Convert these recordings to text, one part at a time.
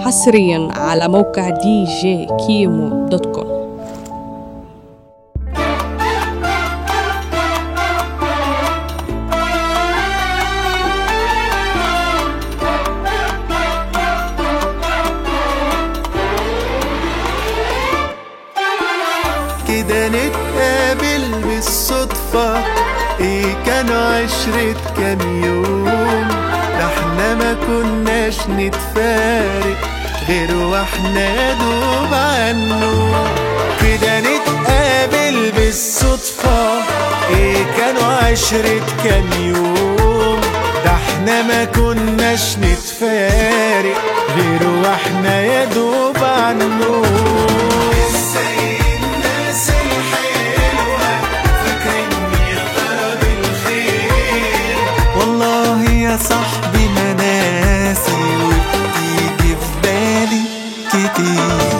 حصريا على موقع دي جي كيمو دوت كوم كده نتقابل بالصدفة ايه كانوا عشرة كام يوم ده احنا ما كناش نتفارق غير واحنا يا دوب عنه كده نتقابل بالصدفة ايه كانوا عشرة كام يوم ده احنا ما كناش نتفارق غير واحنا يا دوب عنه ازاي الناس الحلوة فاكريني يا ترى بالخير والله يا صاحبي ما ناسي وبتيجي في بالي كتير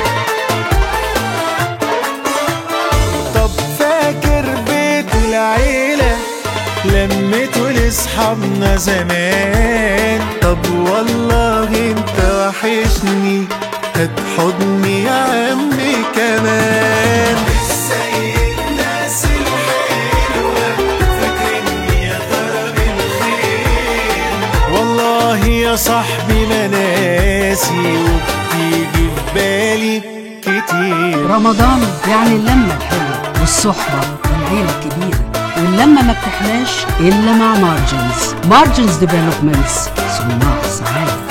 طب فاكر بيت العيلة لمته لاصحابنا زمان طب والله انت وحشني هات حضني يا عمي كمان ازاي الناس الحلوة فاكرني يا ترى بالخير والله يا صاحبي ما ناسي وبتيجي في بالي كتير رمضان يعني اللمة الحلوة والصحبة والعيلة الكبيرة واللمة ما بتحلاش إلا مع مارجنز مارجنز ديفلوبمنتس صناع سعادة